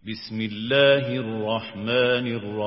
بسم الله الرحمن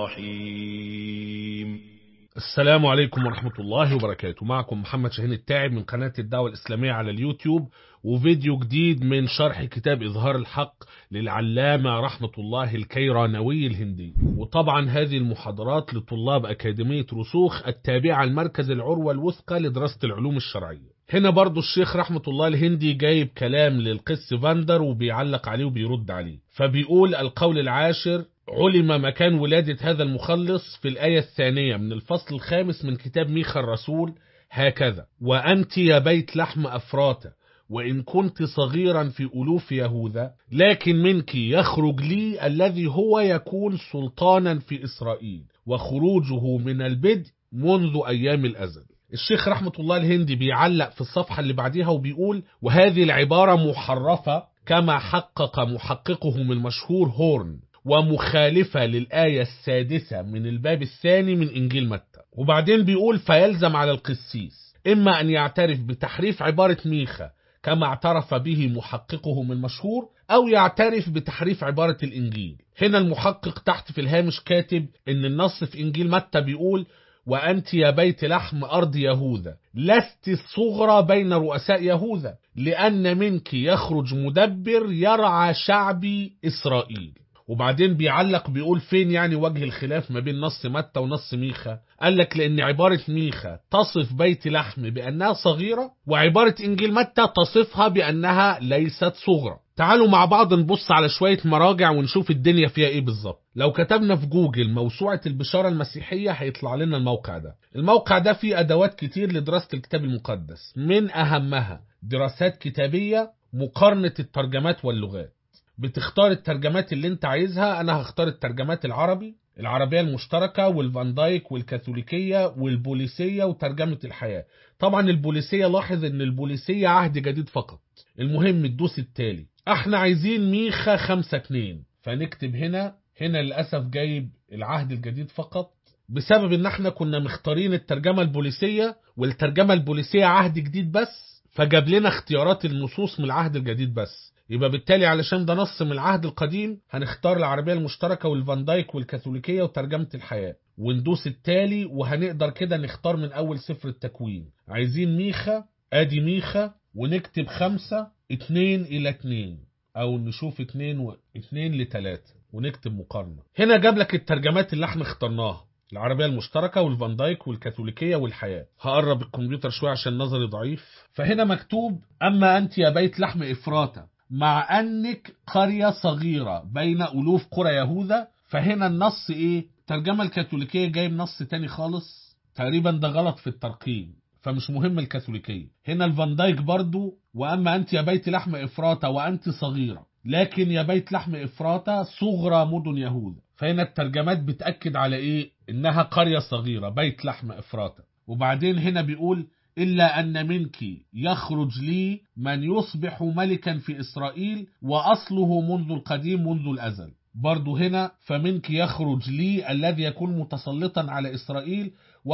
الرحيم السلام عليكم ورحمة الله وبركاته معكم محمد شاهين التاعب من قناة الدعوة الإسلامية على اليوتيوب وفيديو جديد من شرح كتاب إظهار الحق للعلامة رحمة الله الكيرانوي الهندي وطبعا هذه المحاضرات لطلاب أكاديمية رسوخ التابعة المركز العروة الوثقى لدراسة العلوم الشرعية هنا برضو الشيخ رحمة الله الهندي جايب كلام للقس فاندر وبيعلق عليه وبيرد عليه فبيقول القول العاشر علم مكان ولادة هذا المخلص في الآية الثانية من الفصل الخامس من كتاب ميخا الرسول هكذا وأنت يا بيت لحم أفراتا وإن كنت صغيرا في ألوف يهوذا لكن منك يخرج لي الذي هو يكون سلطانا في إسرائيل وخروجه من البدء منذ أيام الأزل الشيخ رحمة الله الهندي بيعلق في الصفحة اللي بعديها وبيقول وهذه العبارة محرفة كما حقق محققهم المشهور هورن ومخالفة للآية السادسة من الباب الثاني من إنجيل متى وبعدين بيقول فيلزم على القسيس إما أن يعترف بتحريف عبارة ميخا كما اعترف به محققهم المشهور أو يعترف بتحريف عبارة الإنجيل هنا المحقق تحت في الهامش كاتب إن النص في إنجيل متى بيقول وأنت يا بيت لحم أرض يهوذا لست الصغرى بين رؤساء يهوذا لأن منك يخرج مدبر يرعى شعبي إسرائيل وبعدين بيعلق بيقول فين يعني وجه الخلاف ما بين نص متى ونص ميخا قال لك لأن عبارة ميخا تصف بيت لحم بأنها صغيرة وعبارة إنجيل متى تصفها بأنها ليست صغرى تعالوا مع بعض نبص على شوية مراجع ونشوف الدنيا فيها ايه بالظبط لو كتبنا في جوجل موسوعة البشارة المسيحية هيطلع لنا الموقع ده الموقع ده فيه أدوات كتير لدراسة الكتاب المقدس من أهمها دراسات كتابية مقارنة الترجمات واللغات بتختار الترجمات اللي انت عايزها انا هختار الترجمات العربي العربية المشتركة والفان دايك والكاثوليكية والبوليسية وترجمة الحياة طبعا البوليسية لاحظ ان البوليسية عهد جديد فقط المهم الدوس التالي احنا عايزين ميخا خمسة اتنين فنكتب هنا هنا للأسف جايب العهد الجديد فقط بسبب ان احنا كنا مختارين الترجمة البوليسية والترجمة البوليسية عهد جديد بس فجاب لنا اختيارات النصوص من العهد الجديد بس يبقى بالتالي علشان ده نص من العهد القديم هنختار العربية المشتركة والفان دايك والكاثوليكية وترجمة الحياة وندوس التالي وهنقدر كده نختار من أول سفر التكوين عايزين ميخا ادي ميخا ونكتب خمسة اتنين الى اتنين او نشوف اتنين و... اتنين لتلاتة ونكتب مقارنة هنا جاب لك الترجمات اللي احنا اخترناها العربية المشتركة والفان دايك والكاثوليكية والحياة هقرب الكمبيوتر شوية عشان نظري ضعيف فهنا مكتوب أما أنت يا بيت لحم إفراتا مع أنك قرية صغيرة بين ألوف قرى يهوذا فهنا النص إيه الترجمة الكاثوليكية جايب نص تاني خالص تقريبا ده غلط في الترقيم فمش مهم الكاثوليكية هنا الفان دايك برضو وأما أنت يا بيت لحم إفراتا وأنت صغيرة لكن يا بيت لحم إفراتا صغرى مدن يهوذا فهنا الترجمات بتأكد على إيه إنها قرية صغيرة بيت لحم إفراتا وبعدين هنا بيقول إلا أن منك يخرج لي من يصبح ملكا في إسرائيل وأصله منذ القديم منذ الأزل برضو هنا فمنك يخرج لي الذي يكون متسلطا على إسرائيل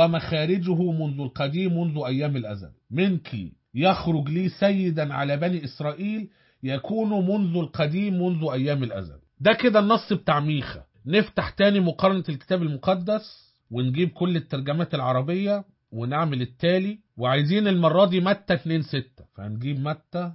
ومخارجه منذ القديم منذ أيام الأزل منك يخرج لي سيدا على بني إسرائيل يكون منذ القديم منذ أيام الأزل ده كده النص بتاع ميخا نفتح تاني مقارنة الكتاب المقدس ونجيب كل الترجمات العربية ونعمل التالي وعايزين المرة دي متى 2 6 فهنجيب متى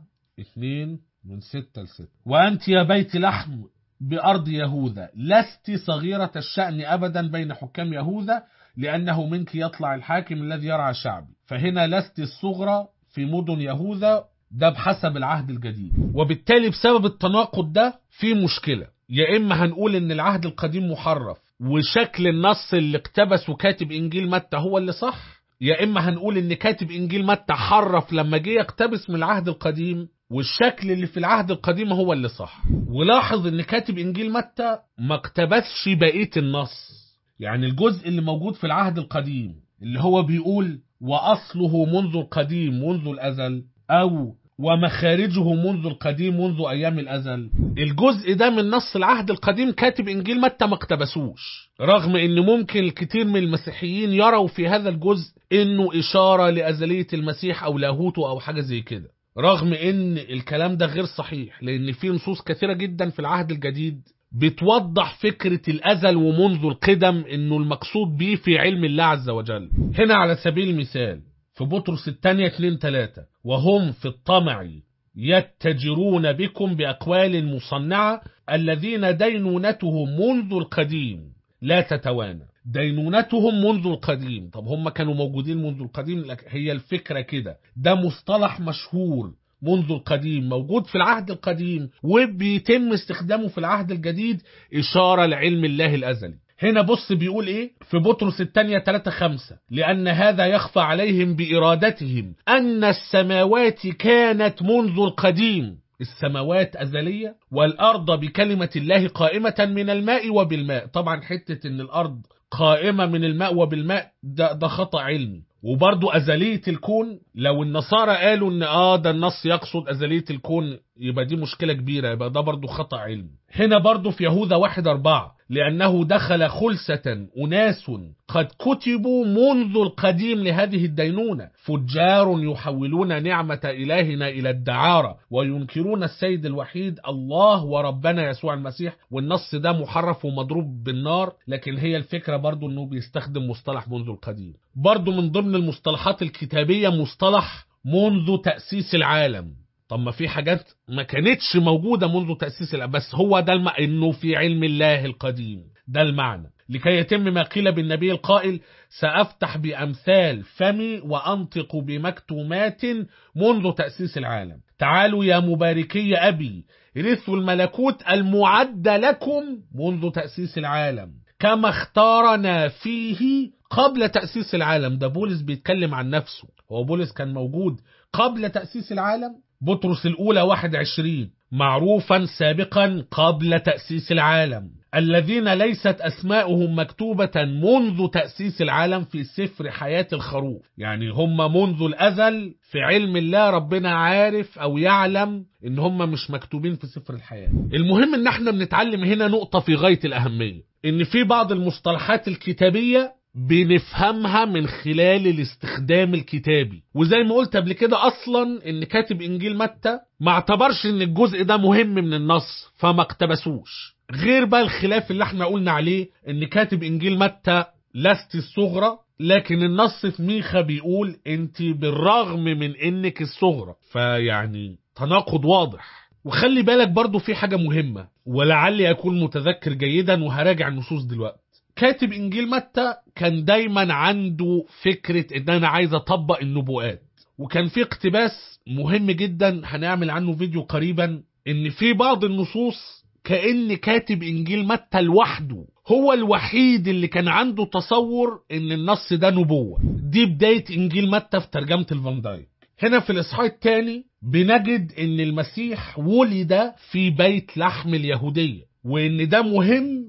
2 من 6 ل 6 وأنت يا بيت لحم بأرض يهوذا لست صغيرة الشأن أبدا بين حكام يهوذا لأنه منك يطلع الحاكم الذي يرعى شعبي فهنا لست الصغرى في مدن يهوذا ده بحسب العهد الجديد وبالتالي بسبب التناقض ده في مشكلة يا إما هنقول إن العهد القديم محرف وشكل النص اللي اقتبس وكاتب إنجيل متى هو اللي صح يا إما هنقول إن كاتب إنجيل متى حرف لما جه يقتبس من العهد القديم والشكل اللي في العهد القديم هو اللي صح ولاحظ إن كاتب إنجيل متى ما اقتبسش بقية النص يعني الجزء اللي موجود في العهد القديم اللي هو بيقول وأصله منذ القديم منذ الأزل أو ومخارجه منذ القديم منذ أيام الأزل الجزء ده من نص العهد القديم كاتب إنجيل متى ما اقتبسوش رغم ان ممكن الكثير من المسيحيين يروا في هذا الجزء انه اشارة لأزلية المسيح او لاهوته او حاجة زي كده رغم ان الكلام ده غير صحيح لان في نصوص كثيرة جدا في العهد الجديد بتوضح فكرة الأزل ومنذ القدم إنه المقصود بيه في علم الله عز وجل هنا على سبيل المثال في بطرس الثانية 2 3 وهم في الطمع يتجرون بكم بأقوال مصنعة الذين دينونتهم منذ القديم لا تتوانى دينونتهم منذ القديم طب هم كانوا موجودين منذ القديم لك هي الفكرة كده ده مصطلح مشهور منذ القديم موجود في العهد القديم وبيتم استخدامه في العهد الجديد إشارة لعلم الله الأزلي هنا بص بيقول ايه في بطرس الثانية 3 5 لأن هذا يخفى عليهم بإرادتهم أن السماوات كانت منذ القديم السماوات أزلية والأرض بكلمة الله قائمة من الماء وبالماء طبعا حتة ان الأرض قائمة من الماء وبالماء ده, ده خطأ علمي وبرضو أزلية الكون لو النصارى قالوا ان اه ده النص يقصد أزلية الكون يبقى دي مشكلة كبيرة يبقى ده برضو خطأ علمي هنا برضو في يهوذا واحد أربعة لأنه دخل خلسة أناس قد كتبوا منذ القديم لهذه الدينونة فجار يحولون نعمة إلهنا إلى الدعارة وينكرون السيد الوحيد الله وربنا يسوع المسيح والنص ده محرف ومضروب بالنار لكن هي الفكرة برضو أنه بيستخدم مصطلح منذ القديم برضو من ضمن المصطلحات الكتابية مصطلح منذ تأسيس العالم طب ما في حاجات ما كانتش موجودة منذ تأسيس العالم بس هو ده الم... انه في علم الله القديم ده المعنى لكي يتم ما قيل بالنبي القائل سأفتح بأمثال فمي وأنطق بمكتومات منذ تأسيس العالم تعالوا يا مباركي أبي رثوا الملكوت المعد لكم منذ تأسيس العالم كما اختارنا فيه قبل تأسيس العالم ده بولس بيتكلم عن نفسه هو بولس كان موجود قبل تأسيس العالم بطرس الأولى 21 معروفا سابقا قبل تأسيس العالم الذين ليست أسماؤهم مكتوبة منذ تأسيس العالم في سفر حياة الخروف يعني هم منذ الأزل في علم الله ربنا عارف أو يعلم إن هم مش مكتوبين في سفر الحياة المهم إن احنا بنتعلم هنا نقطة في غاية الأهمية إن في بعض المصطلحات الكتابية بنفهمها من خلال الاستخدام الكتابي وزي ما قلت قبل كده اصلا ان كاتب انجيل متى ما اعتبرش ان الجزء ده مهم من النص فما اقتبسوش غير بقى الخلاف اللي احنا قلنا عليه ان كاتب انجيل متى لست الصغرى لكن النص في ميخا بيقول انت بالرغم من انك الصغرى فيعني تناقض واضح وخلي بالك برضو في حاجة مهمة ولعلي أكون متذكر جيدا وهراجع النصوص دلوقتي كاتب انجيل متى كان دايما عنده فكرة ان انا عايز اطبق النبوءات وكان في اقتباس مهم جدا هنعمل عنه فيديو قريبا ان في بعض النصوص كأن كاتب انجيل متى لوحده هو الوحيد اللي كان عنده تصور ان النص ده نبوة دي بداية انجيل متى في ترجمة الفان دايك هنا في الاصحاح الثاني بنجد ان المسيح ولد في بيت لحم اليهودية وان ده مهم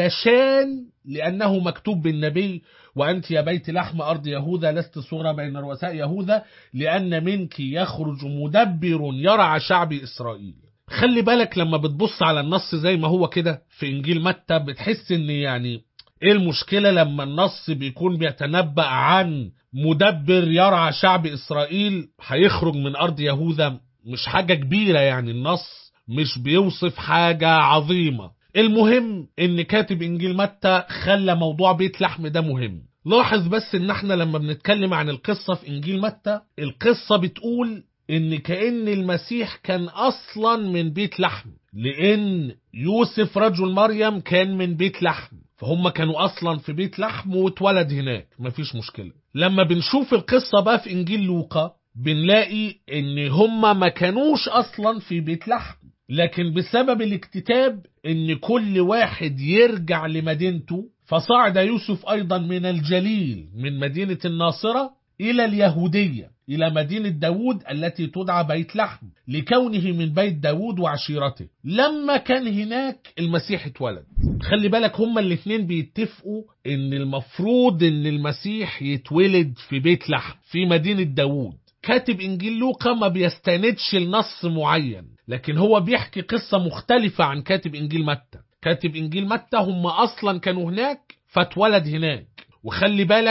علشان لأنه مكتوب بالنبي وأنت يا بيت لحم أرض يهوذا لست صغرى بين رؤساء يهوذا لأن منك يخرج مدبر يرعى شعب إسرائيل خلي بالك لما بتبص على النص زي ما هو كده في إنجيل متى بتحس إن يعني إيه المشكلة لما النص بيكون بيتنبأ عن مدبر يرعى شعب إسرائيل هيخرج من أرض يهوذا مش حاجة كبيرة يعني النص مش بيوصف حاجة عظيمة المهم ان كاتب انجيل متى خلى موضوع بيت لحم ده مهم لاحظ بس ان احنا لما بنتكلم عن القصة في انجيل متى القصة بتقول ان كأن المسيح كان اصلا من بيت لحم لان يوسف رجل مريم كان من بيت لحم فهم كانوا اصلا في بيت لحم واتولد هناك مفيش مشكلة لما بنشوف القصة بقى في انجيل لوقا بنلاقي ان هم ما كانوش اصلا في بيت لحم لكن بسبب الاكتتاب ان كل واحد يرجع لمدينته فصعد يوسف ايضا من الجليل من مدينة الناصرة الى اليهودية الى مدينة داود التي تدعى بيت لحم لكونه من بيت داود وعشيرته لما كان هناك المسيح اتولد خلي بالك هما الاتنين بيتفقوا ان المفروض ان المسيح يتولد في بيت لحم في مدينة داود كاتب انجيل لوقا ما بيستندش لنص معين لكن هو بيحكي قصة مختلفة عن كاتب انجيل متى كاتب انجيل متى هم اصلا كانوا هناك فاتولد هناك وخلي بالك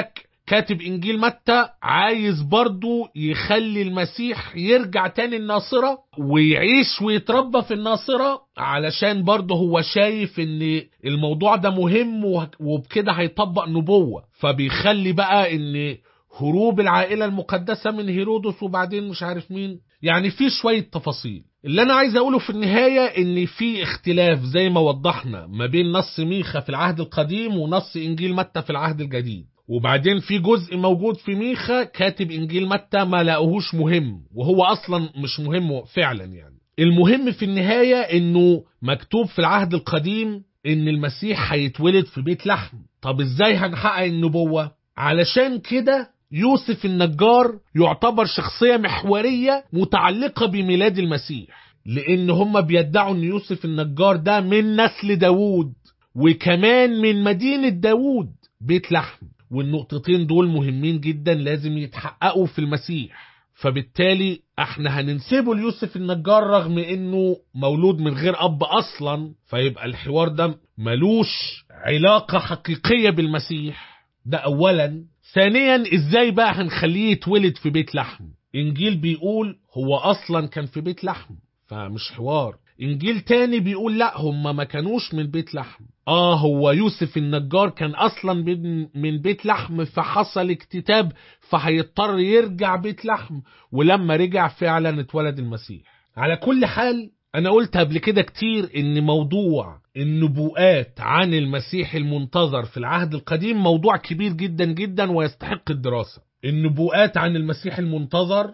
كاتب انجيل متى عايز برضو يخلي المسيح يرجع تاني الناصرة ويعيش ويتربى في الناصرة علشان برضو هو شايف ان الموضوع ده مهم وه- وبكده هيطبق نبوة فبيخلي بقى ان هروب العائلة المقدسة من هيرودس وبعدين مش عارف مين يعني في شوية تفاصيل اللي انا عايز اقوله في النهاية ان في اختلاف زي ما وضحنا ما بين نص ميخا في العهد القديم ونص انجيل متى في العهد الجديد وبعدين في جزء موجود في ميخا كاتب انجيل متى ما لقوهوش مهم وهو اصلا مش مهم فعلا يعني المهم في النهاية انه مكتوب في العهد القديم ان المسيح هيتولد في بيت لحم طب ازاي هنحقق النبوة علشان كده يوسف النجار يعتبر شخصية محورية متعلقة بميلاد المسيح لان هم بيدعوا ان يوسف النجار ده من نسل داوود وكمان من مدينة داوود بيت لحم والنقطتين دول مهمين جدا لازم يتحققوا في المسيح فبالتالي احنا هننسبه ليوسف النجار رغم انه مولود من غير اب اصلا فيبقى الحوار ده ملوش علاقة حقيقية بالمسيح ده اولا ثانيا ازاي بقى هنخليه يتولد في بيت لحم انجيل بيقول هو اصلا كان في بيت لحم فمش حوار انجيل تاني بيقول لا هم ما كانوش من بيت لحم اه هو يوسف النجار كان اصلا من- من بيت لحم فحصل اكتتاب فهيضطر يرجع بيت لحم ولما رجع فعلا اتولد المسيح على كل حال انا قلت قبل كده كتير ان موضوع النبوءات عن المسيح المنتظر في العهد القديم موضوع كبير جدا جدا ويستحق الدراسة النبوءات عن المسيح المنتظر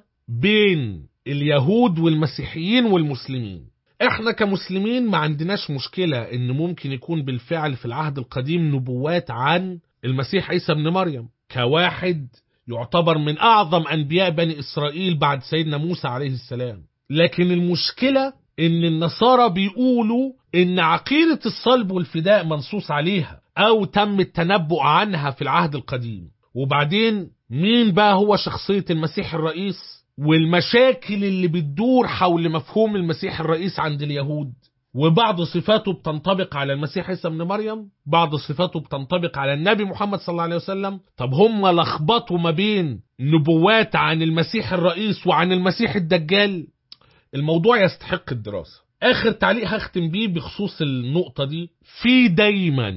بين اليهود والمسيحيين والمسلمين احنا كمسلمين ما عندناش مشكلة ان ممكن يكون بالفعل في العهد القديم نبوات عن المسيح عيسى ابن مريم كواحد يعتبر من اعظم انبياء بني اسرائيل بعد سيدنا موسى عليه السلام لكن المشكلة ان النصارى بيقولوا ان عقيدة الصلب والفداء منصوص عليها او تم التنبؤ عنها في العهد القديم وبعدين مين بقى هو شخصية المسيح الرئيس والمشاكل اللي بتدور حول مفهوم المسيح الرئيس عند اليهود وبعض صفاته بتنطبق على المسيح عيسى ابن مريم بعض صفاته بتنطبق على النبي محمد صلى الله عليه وسلم طب هم لخبطوا ما بين نبوات عن المسيح الرئيس وعن المسيح الدجال الموضوع يستحق الدراسة آخر تعليق هختم بيه بخصوص النقطة دي في دايما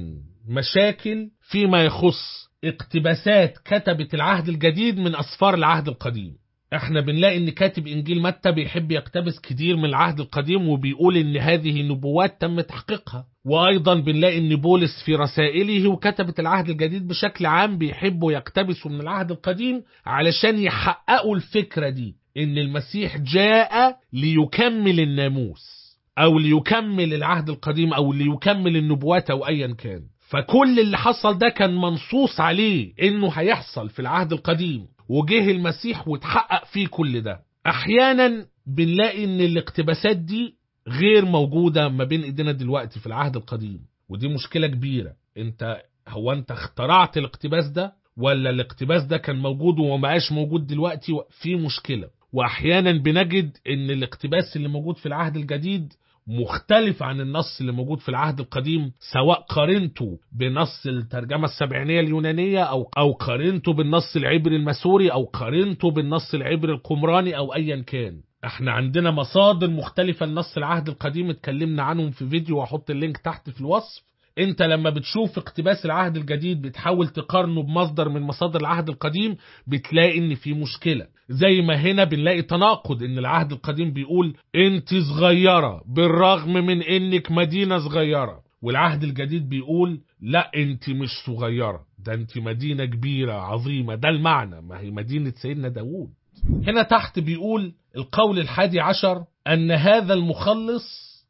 مشاكل فيما يخص اقتباسات كتبة العهد الجديد من أسفار العهد القديم احنا بنلاقي ان كاتب انجيل متى بيحب يقتبس كتير من العهد القديم وبيقول ان هذه نبوات تم تحقيقها وايضا بنلاقي ان بولس في رسائله وكتبة العهد الجديد بشكل عام بيحبوا يقتبسوا من العهد القديم علشان يحققوا الفكرة دي ان المسيح جاء ليكمل الناموس او ليكمل العهد القديم او ليكمل النبوات او ايا كان فكل اللي حصل ده كان منصوص عليه انه هيحصل في العهد القديم وجه المسيح وتحقق فيه كل ده احيانا بنلاقي ان الاقتباسات دي غير موجودة ما بين ايدينا دلوقتي في العهد القديم ودي مشكلة كبيرة انت هو انت اخترعت الاقتباس ده ولا الاقتباس ده كان موجود ومبقاش موجود دلوقتي في مشكلة واحيانا بنجد ان الاقتباس اللي موجود في العهد الجديد مختلف عن النص اللي موجود في العهد القديم سواء قارنته بنص الترجمة السبعينية اليونانية أو أو قارنته بالنص العبري المسوري أو قارنته بالنص العبري القمراني أو أيا كان احنا عندنا مصادر مختلفة لنص العهد القديم اتكلمنا عنهم في فيديو وهحط اللينك تحت في الوصف انت لما بتشوف اقتباس العهد الجديد بتحاول تقارنه بمصدر من مصادر العهد القديم بتلاقي ان في مشكلة زي ما هنا بنلاقي تناقض ان العهد القديم بيقول انت صغيرة بالرغم من انك مدينة صغيرة والعهد الجديد بيقول لا انت مش صغيرة ده انت مدينة كبيرة عظيمة ده المعنى ما هي مدينة سيدنا داوود هنا تحت بيقول القول الحادي عشر أن هذا المخلص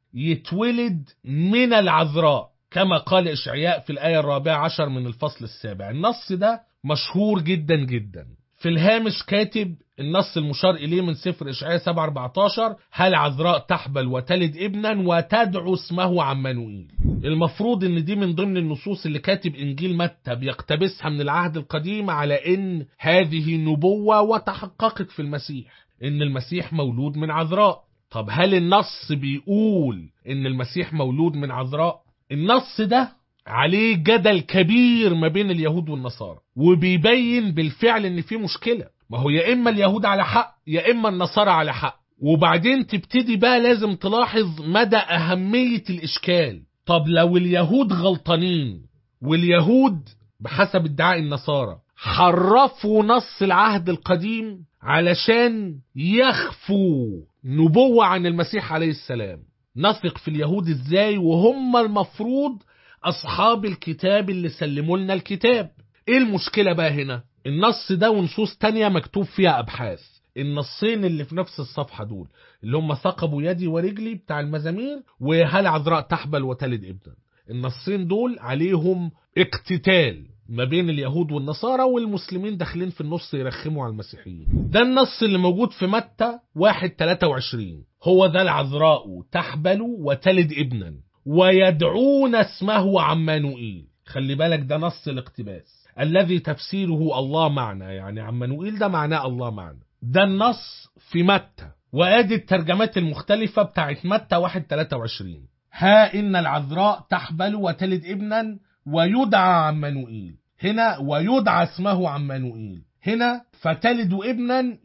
يتولد من العذراء كما قال إشعياء في الآية الرابعة عشر من الفصل السابع النص ده مشهور جدا جدا في الهامش كاتب النص المشار إليه من سفر إشعياء 7 14 هل عذراء تحبل وتلد ابنا وتدعو اسمه عمانوئيل المفروض ان دي من ضمن النصوص اللي كاتب انجيل متى بيقتبسها من العهد القديم على ان هذه نبوة وتحققت في المسيح ان المسيح مولود من عذراء طب هل النص بيقول ان المسيح مولود من عذراء النص ده عليه جدل كبير ما بين اليهود والنصارى وبيبين بالفعل ان في مشكلة ما هو يا اما اليهود على حق يا اما النصارى على حق وبعدين تبتدي بقى لازم تلاحظ مدى اهمية الاشكال طب لو اليهود غلطانين واليهود بحسب ادعاء النصارى حرفوا نص العهد القديم علشان يخفوا نبوة عن المسيح عليه السلام نثق في اليهود ازاي وهم المفروض اصحاب الكتاب اللي سلموا لنا الكتاب ايه المشكلة بقى هنا النص ده ونصوص تانية مكتوب فيها ابحاث النصين اللي في نفس الصفحة دول اللي هم ثقبوا يدي ورجلي بتاع المزامير وهل عذراء تحبل وتلد ابنا النصين دول عليهم اقتتال ما بين اليهود والنصارى والمسلمين داخلين في النص يرخموا على المسيحيين ده النص اللي موجود في متى 1 23 هو ذا العذراء تحبل وتلد ابنا ويدعون اسمه عمانوئيل خلي بالك ده نص الاقتباس الذي تفسيره الله معنا يعني عمانوئيل ده معناه الله معنا ده النص في متى وادي الترجمات المختلفة بتاعت متى 1 23 ها إن العذراء تحبل وتلد ابنا ويدعى عمانوئيل هنا ويدعى اسمه عمانوئيل هنا فتلد ابنا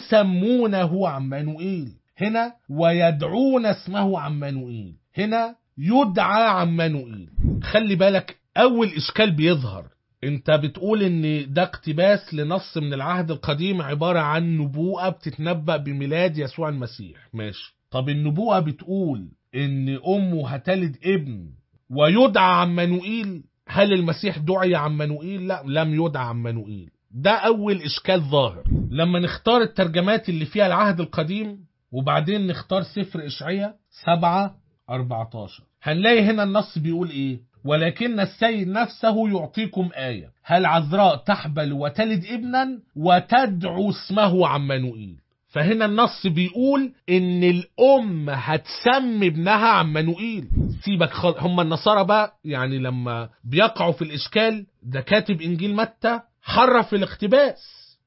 يسمونه عمانوئيل هنا ويدعون اسمه عمانوئيل هنا يدعى عمانوئيل خلي بالك أول إشكال بيظهر انت بتقول ان ده اقتباس لنص من العهد القديم عبارة عن نبوءة بتتنبأ بميلاد يسوع المسيح ماشي طب النبوءة بتقول ان امه هتلد ابن ويدعى عمانوئيل هل المسيح دعي عمانوئيل لا لم يدعى عمانوئيل ده اول اشكال ظاهر لما نختار الترجمات اللي فيها العهد القديم وبعدين نختار سفر اشعياء 7 14 هنلاقي هنا النص بيقول ايه ولكن السيد نفسه يعطيكم آية هل عذراء تحبل وتلد ابنا وتدعو اسمه عمانوئيل فهنا النص بيقول ان الام هتسمي ابنها عمانوئيل سيبك خل... هم النصارى بقى يعني لما بيقعوا في الاشكال ده كاتب انجيل متى حرف الاقتباس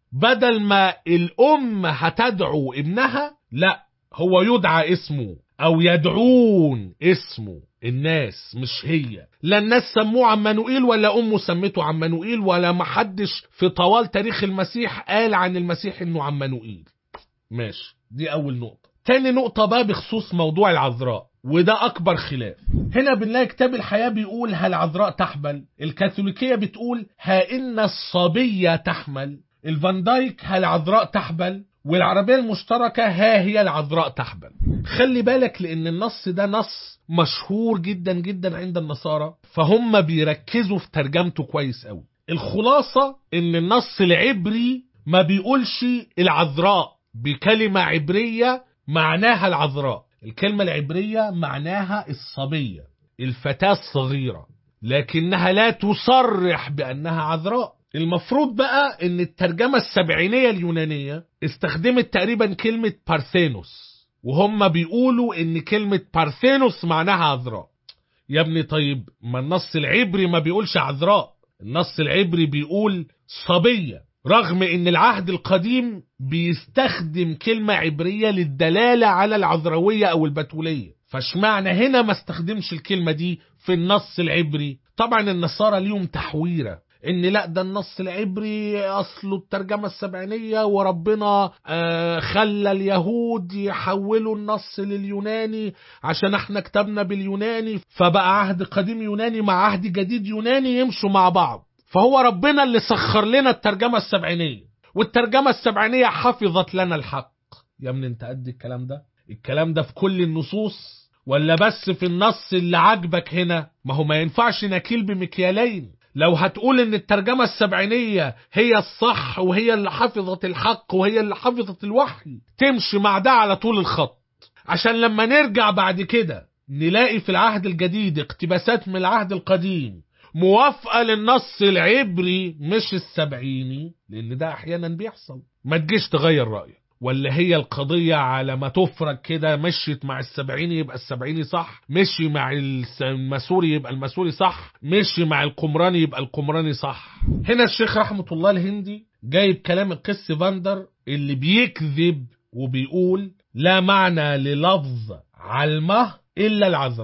بدل ما الام هتدعو ابنها لا هو يدعى اسمه او يدعون اسمه الناس مش هي لا الناس سموه عمانوئيل ولا امه سمته عمانوئيل ولا محدش في طوال تاريخ المسيح قال عن المسيح انه عمانوئيل ماشي دي اول نقطة تاني نقطة بقى بخصوص موضوع العذراء وده اكبر خلاف هنا بنلاقي كتاب الحياة بيقول هل عذراء تحمل الكاثوليكية بتقول ها ان الصبية تحمل الفان دايك هل عذراء تحبل والعربية المشتركة ها هي العذراء تحبل خلي بالك لأن النص ده نص مشهور جدا جدا عند النصارى فهم بيركزوا في ترجمته كويس قوي الخلاصة ان النص العبري ما بيقولش العذراء بكلمة عبرية معناها العذراء الكلمة العبرية معناها الصبية الفتاة الصغيرة لكنها لا تصرح بأنها عذراء المفروض بقى ان الترجمة السبعينية اليونانية استخدمت تقريبا كلمة بارثينوس وهم بيقولوا ان كلمة بارثينوس معناها عذراء يا ابني طيب ما النص العبري ما بيقولش عذراء النص العبري بيقول صبية رغم ان العهد القديم بيستخدم كلمة عبرية للدلالة على العذراوية او البتولية فاشمعنى هنا ما استخدمش الكلمة دي في النص العبري طبعا النصارى ليهم تحويرة ان لا ده النص العبري اصله الترجمة السبعينية وربنا آه خلى اليهود يحولوا النص لليوناني عشان احنا كتبنا باليوناني فبقى عهد قديم يوناني مع عهد جديد يوناني يمشوا مع بعض فهو ربنا اللي سخر لنا الترجمة السبعينية والترجمة السبعينية حفظت لنا الحق يا ابني انت قد الكلام ده الكلام ده في كل النصوص ولا بس في النص اللي عاجبك هنا ما هو ما ينفعش نكيل بمكيالين لو هتقول ان الترجمة السبعينية هي الصح وهي اللي حفظت الحق وهي اللي حفظت الوحي تمشي مع ده على طول الخط عشان لما نرجع بعد كده نلاقي في العهد الجديد اقتباسات من العهد القديم موافقة للنص العبري مش السبعيني لان ده احيانا بيحصل ما تجيش تغير رأيك ولا هي القضية على ما تفرج كده مشيت مع السبعيني يبقى السبعيني صح مشي مع المسوري يبقى المسوري صح مشي مع القمراني يبقى القمراني صح هنا الشيخ رحمة الله الهندي جايب كلام القس فاندر اللي بيكذب وبيقول لا معنى للفظ علمه إلا العذراء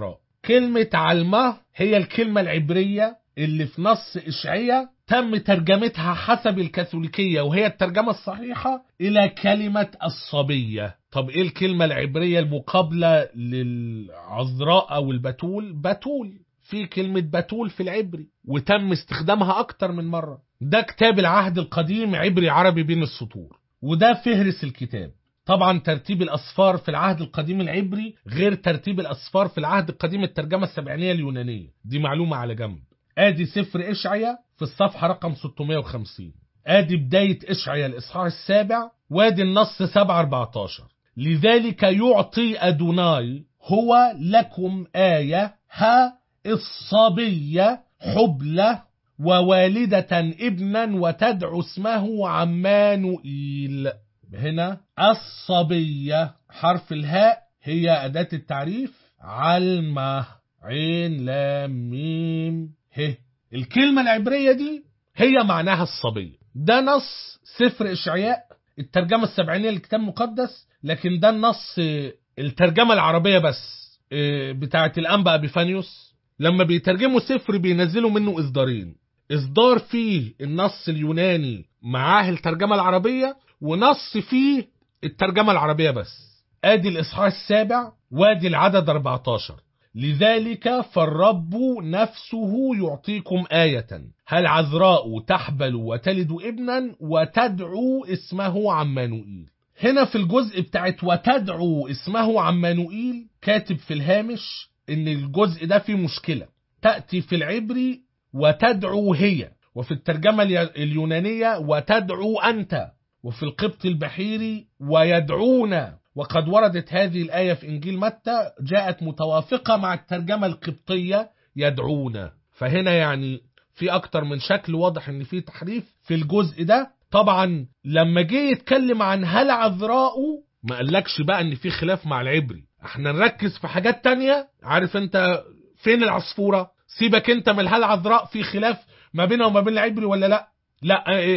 كلمة علمة هي الكلمة العبرية اللي في نص إشعية تم ترجمتها حسب الكاثوليكية وهي الترجمة الصحيحة إلى كلمة الصبية طب إيه الكلمة العبرية المقابلة للعذراء أو البتول بتول في كلمة بتول في العبري وتم استخدامها أكتر من مرة ده كتاب العهد القديم عبري عربي بين السطور وده فهرس الكتاب طبعا ترتيب الأصفار في العهد القديم العبري غير ترتيب الأصفار في العهد القديم الترجمة السبعينية اليونانية دي معلومة على جنب ادي سفر اشعيا في الصفحة رقم 650 ادي بداية اشعيا الاصحاح السابع وادي النص 7 14 لذلك يعطي ادوناي هو لكم آية ها الصبية حبلة ووالدة ابنا وتدعو اسمه عمانوئيل هنا الصبية حرف الهاء هي أداة التعريف علمة عين لام ميم ه الكلمة العبرية دي هي معناها الصبية ده نص سفر إشعياء الترجمة السبعينية للكتاب المقدس لكن ده النص الترجمة العربية بس بتاعة الأنبا أبيفانيوس لما بيترجموا سفر بينزلوا منه إصدارين إصدار فيه النص اليوناني معاه الترجمة العربية ونص فيه الترجمة العربية بس آدي الإصحاح السابع وادي العدد 14 لذلك فالرب نفسه يعطيكم آية هل عذراء تحبل وتلد ابنا وتدعو اسمه عمانوئيل هنا في الجزء بتاعت وتدعو اسمه عمانوئيل كاتب في الهامش ان الجزء ده فيه مشكلة تأتي في العبري وتدعو هي وفي الترجمة اليونانية وتدعو أنت وفي القبط البحيري ويدعون وقد وردت هذه الآية في إنجيل متى جاءت متوافقة مع الترجمة القبطية يدعون فهنا يعني في أكتر من شكل واضح إن في تحريف في الجزء ده طبعا لما جه يتكلم عن هل عذراء ما قالكش بقى إن في خلاف مع العبري احنا نركز في حاجات تانية عارف انت فين العصفورة سيبك انت من هل عذراء في خلاف ما بينها وما بين العبري ولا لا لا ايه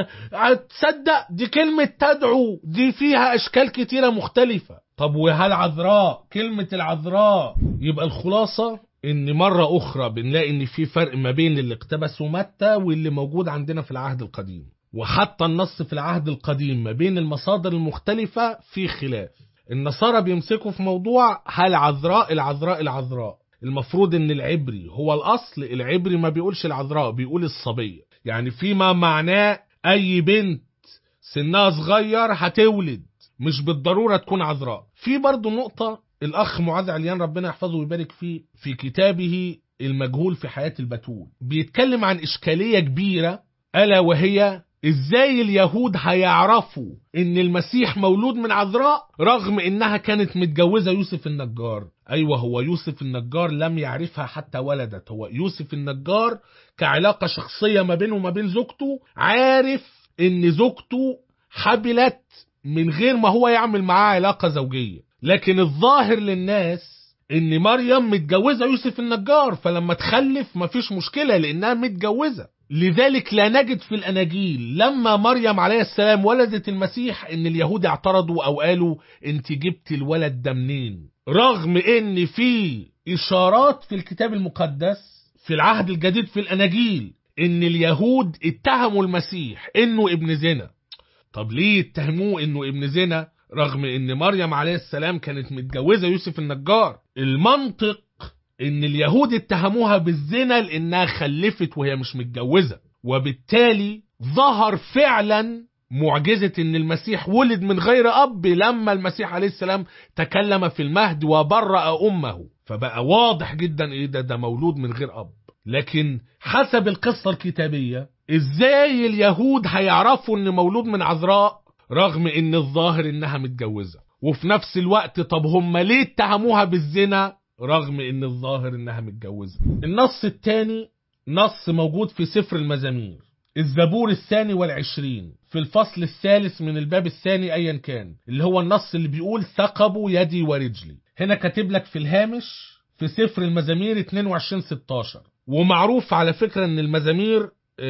تصدق دي كلمة تدعو دي فيها اشكال كتيرة مختلفة طب وهل عذراء كلمة العذراء يبقى الخلاصة ان مرة اخرى بنلاقي ان في فرق ما بين اللي اقتبسه متى واللي موجود عندنا في العهد القديم وحتى النص في العهد القديم ما بين المصادر المختلفة في خلاف النصارى بيمسكوا في موضوع هل عذراء العذراء العذراء المفروض ان العبري هو الاصل العبري ما بيقولش العذراء بيقول الصبية يعني فيما معناه اي بنت سنها صغير هتولد مش بالضرورة تكون عذراء في برضو نقطة الاخ معاذ عليان ربنا يحفظه ويبارك فيه في كتابه المجهول في حياة البتول بيتكلم عن اشكالية كبيرة الا وهي ازاي اليهود هيعرفوا ان المسيح مولود من عذراء رغم انها كانت متجوزة يوسف النجار ايوه هو يوسف النجار لم يعرفها حتى ولدت هو يوسف النجار كعلاقة شخصية ما بينه وما بين زوجته عارف ان زوجته حبلت من غير ما هو يعمل معاه علاقة زوجية لكن الظاهر للناس ان مريم متجوزة يوسف النجار فلما تخلف مفيش مشكلة لانها متجوزة لذلك لا نجد في الاناجيل لما مريم عليه السلام ولدت المسيح ان اليهود اعترضوا او قالوا انت جبت الولد ده منين رغم ان في اشارات في الكتاب المقدس في العهد الجديد في الاناجيل ان اليهود اتهموا المسيح انه ابن زنا طب ليه اتهموه انه ابن زنا رغم ان مريم عليه السلام كانت متجوزة يوسف النجار المنطق ان اليهود اتهموها بالزنا لانها خلفت وهي مش متجوزة وبالتالي ظهر فعلا معجزة ان المسيح ولد من غير اب لما المسيح عليه السلام تكلم في المهد وبرأ امه فبقى واضح جدا ايه ده ده مولود من غير اب لكن حسب القصة الكتابية ازاي اليهود هيعرفوا ان مولود من عذراء رغم ان الظاهر انها متجوزة وفي نفس الوقت طب هم ليه اتهموها بالزنا رغم ان الظاهر انها متجوزة النص الثاني نص موجود في سفر المزامير الزبور الثاني والعشرين في الفصل الثالث من الباب الثاني ايا كان اللي هو النص اللي بيقول ثقبوا يدي ورجلي هنا كاتب لك في الهامش في سفر المزامير 22 16 ومعروف على فكرة ان المزامير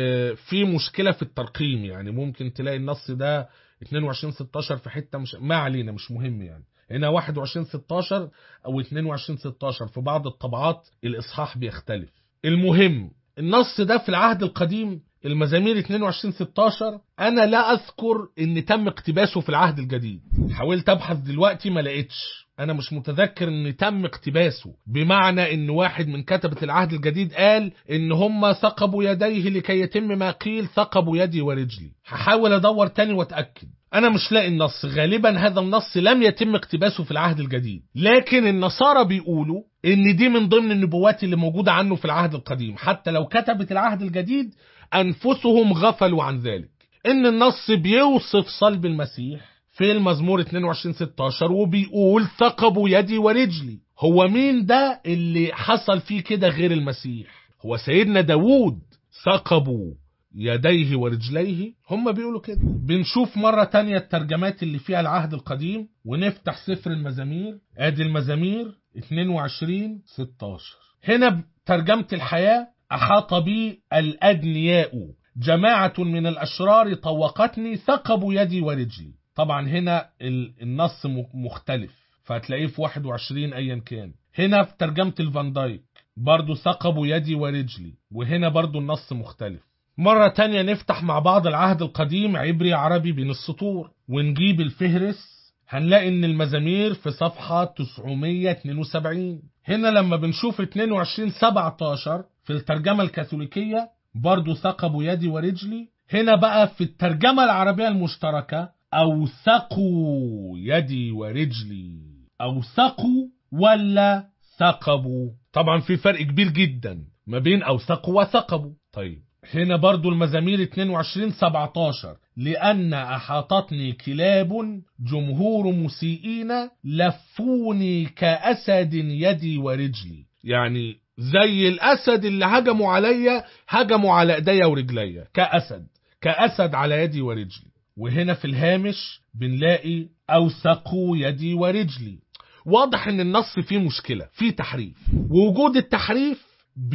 في مشكلة في الترقيم يعني ممكن تلاقي النص ده 22 16 في حتة مش ما علينا مش مهم يعني هنا 21 16 او 22 16 في بعض الطبعات الاصحاح بيختلف المهم النص ده في العهد القديم المزامير 22 16 انا لا اذكر ان تم اقتباسه في العهد الجديد حاولت ابحث دلوقتي ما لقيتش انا مش متذكر ان تم اقتباسه بمعنى ان واحد من كتبة العهد الجديد قال ان هم ثقبوا يديه لكي يتم ما قيل ثقبوا يدي ورجلي هحاول ادور تاني واتاكد انا مش لاقي النص غالبا هذا النص لم يتم اقتباسه في العهد الجديد لكن النصارى بيقولوا ان دي من ضمن النبوات اللي موجودة عنه في العهد القديم حتى لو كتبت العهد الجديد انفسهم غفلوا عن ذلك ان النص بيوصف صلب المسيح في المزمور 22 16 وبيقول ثقبوا يدي ورجلي هو مين ده اللي حصل فيه كده غير المسيح هو سيدنا داوود ثقبوا يديه ورجليه هم بيقولوا كده بنشوف مرة تانية الترجمات اللي فيها العهد القديم ونفتح سفر المزامير ادي المزامير 22 16 هنا ترجمة الحياة أحاط بي الأدنياء جماعة من الأشرار طوقتني ثقبوا يدي ورجلي طبعا هنا النص مختلف فهتلاقيه في 21 أيا كان هنا في ترجمة الفان دايك برضو ثقبوا يدي ورجلي وهنا برضو النص مختلف مرة تانية نفتح مع بعض العهد القديم عبري عربي بين السطور ونجيب الفهرس هنلاقي ان المزامير في صفحة 972 هنا لما بنشوف 22 17 في الترجمة الكاثوليكية برضو ثقبوا يدي ورجلي هنا بقى في الترجمة العربية المشتركة أوثقوا يدي ورجلي أوثقوا ولا ثقبوا طبعا في فرق كبير جدا ما بين أوثقوا وثقبوا طيب هنا برضو المزامير 22 17 لأن أحاطتني كلاب جمهور مسيئين لفوني كأسد يدي ورجلي يعني زي الأسد اللي هجموا عليا هجموا على إيديا ورجليا كأسد كأسد على يدي ورجلي وهنا في الهامش بنلاقي أوثقوا يدي ورجلي واضح ان النص فيه مشكلة فيه تحريف ووجود التحريف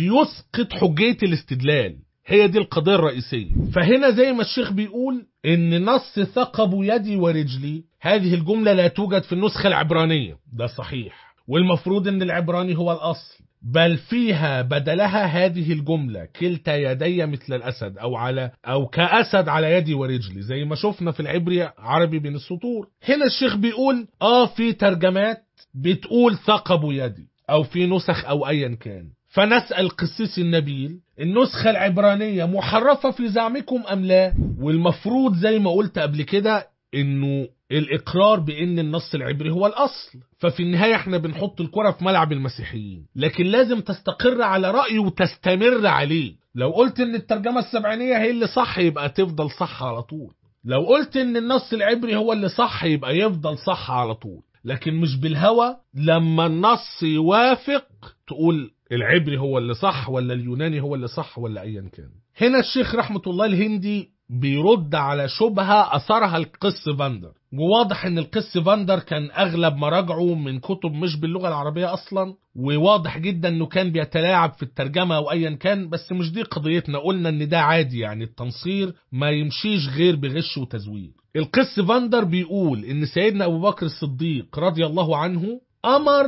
بيسقط حجية الاستدلال هي دي القضية الرئيسية فهنا زي ما الشيخ بيقول ان نص ثقبوا يدي ورجلي هذه الجملة لا توجد في النسخة العبرانية ده صحيح والمفروض ان العبراني هو الاصل بل فيها بدلها هذه الجملة كلتا يدي مثل الأسد أو على أو كأسد على يدي ورجلي زي ما شفنا في العبري عربي بين السطور هنا الشيخ بيقول آه في ترجمات بتقول ثقبوا يدي أو في نسخ أو أيا كان فنسأل قسيس النبيل النسخة العبرانية محرفة في زعمكم أم لا والمفروض زي ما قلت قبل كده انه الاقرار بان النص العبري هو الاصل ففي النهاية احنا بنحط الكرة في ملعب المسيحيين لكن لازم تستقر على رأي وتستمر عليه لو قلت ان الترجمة السبعينية هي اللي صح يبقى تفضل صح على طول لو قلت ان النص العبري هو اللي صح يبقى يفضل صح على طول لكن مش بالهوى لما النص يوافق تقول العبري هو اللي صح ولا اليوناني هو اللي صح ولا ايا كان هنا الشيخ رحمة الله الهندي بيرد على شبهة أثرها القس فاندر وواضح ان القس فاندر كان اغلب مراجعه من كتب مش باللغة العربية اصلا وواضح جدا انه كان بيتلاعب في الترجمة او ايا كان بس مش دي قضيتنا قلنا ان ده عادي يعني التنصير ما يمشيش غير بغش وتزوير القس فاندر بيقول ان سيدنا ابو بكر الصديق رضي الله عنه امر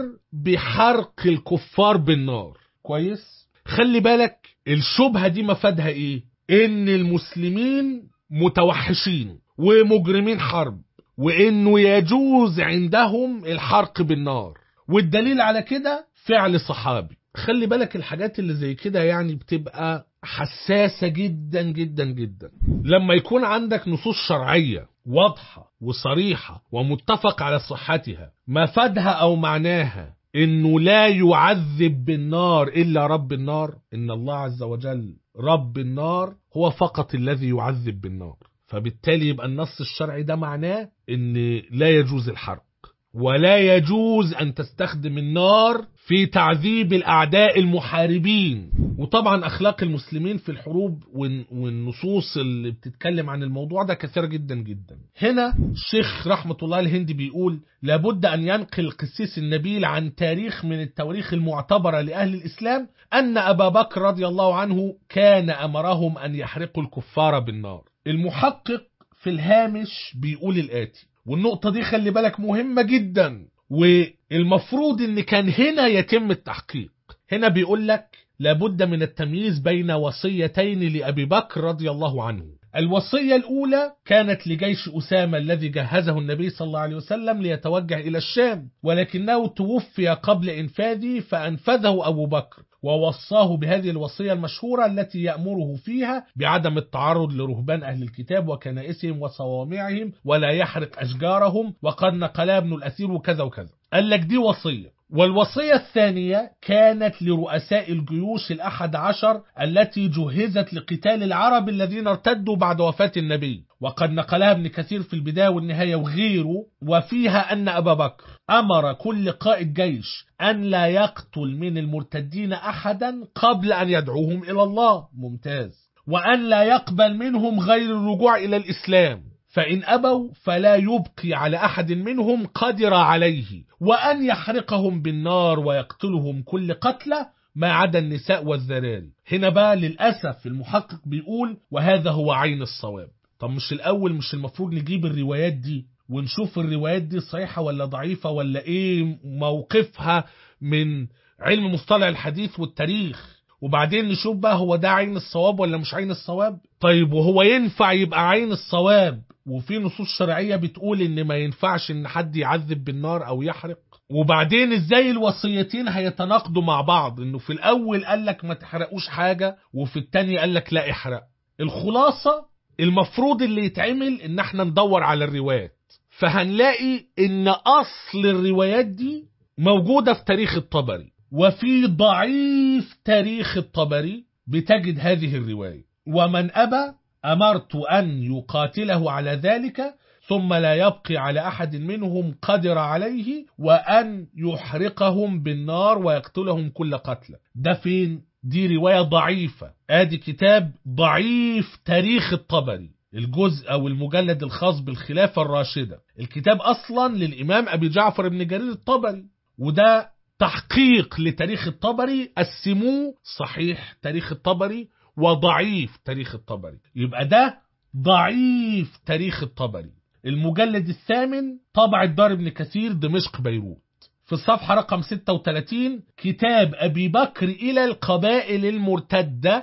بحرق الكفار بالنار كويس خلي بالك الشبهة دي مفادها ايه ان المسلمين متوحشين ومجرمين حرب وانه يجوز عندهم الحرق بالنار والدليل على كده فعل صحابي خلي بالك الحاجات اللي زي كده يعني بتبقى حساسة جدا جدا جدا لما يكون عندك نصوص شرعية واضحة وصريحة ومتفق على صحتها مفادها أو معناها إنه لا يعذب بالنار إلا رب النار إن الله عز وجل رب النار هو فقط الذي يعذب بالنار فبالتالي يبقى النص الشرعي ده معناه ان لا يجوز الحرق ولا يجوز ان تستخدم النار في تعذيب الاعداء المحاربين وطبعا اخلاق المسلمين في الحروب والنصوص اللي بتتكلم عن الموضوع ده كثيره جدا جدا هنا الشيخ رحمه الله الهندي بيقول لابد ان ينقل القسيس النبيل عن تاريخ من التواريخ المعتبره لاهل الاسلام ان ابا بكر رضي الله عنه كان امرهم ان يحرقوا الكفار بالنار المحقق في الهامش بيقول الآتي والنقطة دي خلي بالك مهمة جدا والمفروض ان كان هنا يتم التحقيق هنا بيقول لك لابد من التمييز بين وصيتين لأبي بكر رضي الله عنه الوصية الأولى كانت لجيش أسامة الذي جهزه النبي صلى الله عليه وسلم ليتوجه إلى الشام ولكنه توفي قبل إنفاذه فأنفذه أبو بكر ووصاه بهذه الوصية المشهورة التي يأمره فيها بعدم التعرض لرهبان أهل الكتاب وكنائسهم وصوامعهم ولا يحرق أشجارهم وقد نقلها ابن الأثير وكذا وكذا قال لك دي وصية والوصية الثانية كانت لرؤساء الجيوش الأحد عشر التي جهزت لقتال العرب الذين ارتدوا بعد وفاة النبي وقد نقلها ابن كثير في البداية والنهاية وغيره وفيها أن أبا بكر أمر كل قائد جيش أن لا يقتل من المرتدين أحدا قبل أن يدعوهم إلى الله ممتاز وأن لا يقبل منهم غير الرجوع إلى الإسلام فإن أبوا فلا يبقي على أحد منهم قدر عليه وأن يحرقهم بالنار ويقتلهم كل قتلة ما عدا النساء والذراري هنا بقى للأسف المحقق بيقول وهذا هو عين الصواب طب مش الأول مش المفروض نجيب الروايات دي ونشوف الروايات دي صحيحة ولا ضعيفة ولا إيه موقفها من علم مصطلح الحديث والتاريخ وبعدين نشوف بقى هو ده عين الصواب ولا مش عين الصواب طيب وهو ينفع يبقى عين الصواب وفي نصوص شرعية بتقول ان ما ينفعش ان حد يعذب بالنار او يحرق وبعدين ازاي الوصيتين هيتناقضوا مع بعض انه في الاول قال لك ما تحرقوش حاجة وفي التاني قال لك لا احرق الخلاصة المفروض اللي يتعمل ان احنا ندور على الروايات فهنلاقي ان اصل الروايات دي موجودة في تاريخ الطبري وفي ضعيف تاريخ الطبري بتجد هذه الرواية ومن أبى أمرت أن يقاتله على ذلك ثم لا يبقي على أحد منهم قدر عليه وأن يحرقهم بالنار ويقتلهم كل قتلة ده فين؟ دي رواية ضعيفة آدي كتاب ضعيف تاريخ الطبري الجزء أو المجلد الخاص بالخلافة الراشدة الكتاب أصلا للإمام أبي جعفر بن جرير الطبري وده تحقيق لتاريخ الطبري قسموه صحيح تاريخ الطبري وضعيف تاريخ الطبري يبقى ده ضعيف تاريخ الطبري المجلد الثامن طبع الدار ابن كثير دمشق بيروت في الصفحة رقم 36 كتاب أبي بكر إلى القبائل المرتدة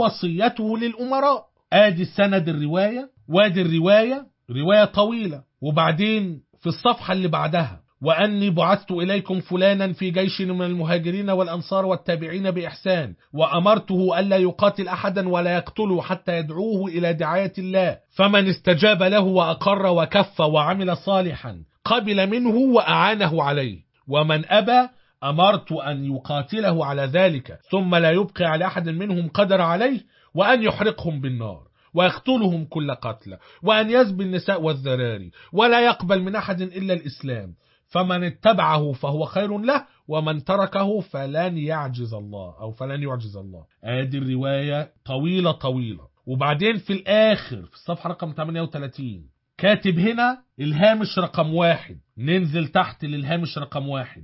ووصيته للأمراء آدي سند الرواية وادي الرواية رواية طويلة وبعدين في الصفحة اللي بعدها وأني بعثت إليكم فلانا في جيش من المهاجرين والأنصار والتابعين بإحسان وأمرته ألا يقاتل أحدا ولا يقتله حتى يدعوه إلى دعاية الله فمن استجاب له وأقر وكف وعمل صالحا قبل منه وأعانه عليه ومن أبى أمرت أن يقاتله على ذلك ثم لا يبقي على أحد منهم قدر عليه وأن يحرقهم بالنار ويقتلهم كل قتلى وأن يزبي النساء والذراري ولا يقبل من أحد إلا الإسلام فمن اتبعه فهو خير له ومن تركه فلن يعجز الله أو فلن يعجز الله ادي الرواية طويلة طويلة وبعدين في الآخر في الصفحة رقم 38 كاتب هنا الهامش رقم واحد ننزل تحت للهامش رقم واحد